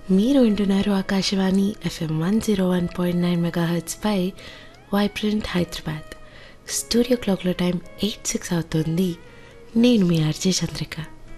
మీరు వింటున్నారు Akashvani FM one zero one point nine మెగాహెట్స్పై వైబ్రెంట్ హైదరాబాద్ స్టూడియో క్లాక్లో టైం ఎయిట్ సిక్స్ అవుతుంది నేను మీ ఆర్జే చంద్రిక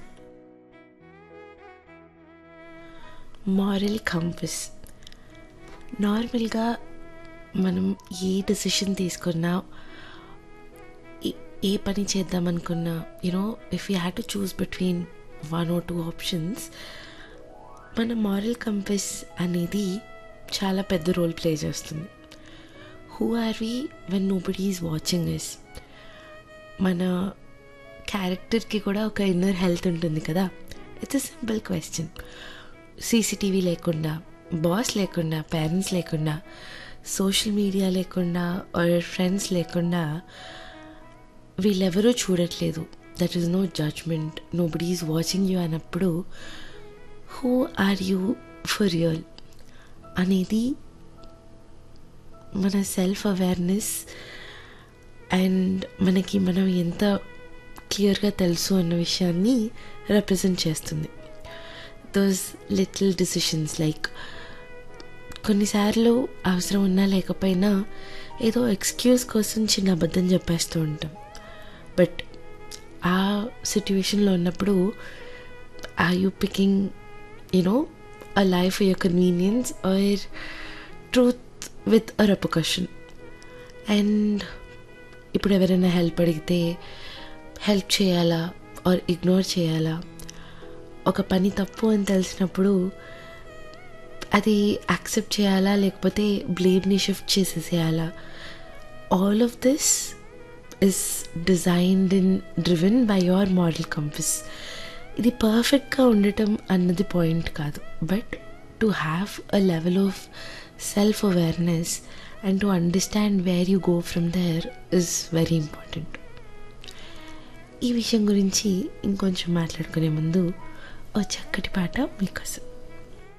మారల్ కంపస్ నార్మల్గా మనం ఏ డెసిషన్ తీసుకున్నా ఏ- ఏ పని చేద్దాం అనుకున్నా you know if you had to choose between one or two options మన మారల్ కంపస్ అనేది చాలా పెద్ద రోల్ ప్లే చేస్తుంది who are we when nobody is watching yes మన క్యారెక్టర్కి కూడా ఒక ఇన్నర్ హెల్త్ ఉంటుంది కదా it's a simple question CCTV లేకుండా బాస్ లేకుండా పేరెంట్స్ లేకుండా సోషల్ మీడియా లేకుండా ఆర్ ఫ్రెండ్స్ లేకుండా వీళ్ళెవరూ చూడట్లేదు that is no judgement nobody is watching you అన్నప్పుడు who are you for real అనేది మన సెల్ఫ్ అవేర్నెస్ అండ్ మనకి మనం ఎంత క్లియర్గా తెలుసు అన్న విషయాన్ని రిప్రజెంట్ చేస్తుంది దోస్ లిటిల్ డిసిషన్స్ లైక్ కొన్నిసార్లు అవసరం ఉన్నా లేకపోయినా ఏదో ఎక్స్క్యూజ్ కోసం చిన్న అబద్ధం చెప్పేస్తూ ఉంటాం బట్ ఆ సిట్యువేషన్లో ఉన్నప్పుడు are you picking you know a life for your convenience or truth with a repercussion and ఇప్పుడు ఎవరైనా హెల్ప్ అడిగితే హెల్ప్ చేయాలా ఆర్ ఇగ్నోర్ చేయాలా ఒక పని తప్పు అని తెలిసినప్పుడు అది యాక్సెప్ట్ చేయాలా లేకపోతే బ్లేమ్ని షిఫ్ట్ చేసేసేయాలా all of this is designed in driven by your moral compass ఇది పర్ఫెక్ట్గా ఉండటం అన్నది పాయింట్ కాదు but to have a level of self awareness and to understand where you go from there is very important ఈ విషయం గురించి ఇంకొంచెం మాట్లాడుకునే ముందు ఓ చక్కటి పాట మీకోసం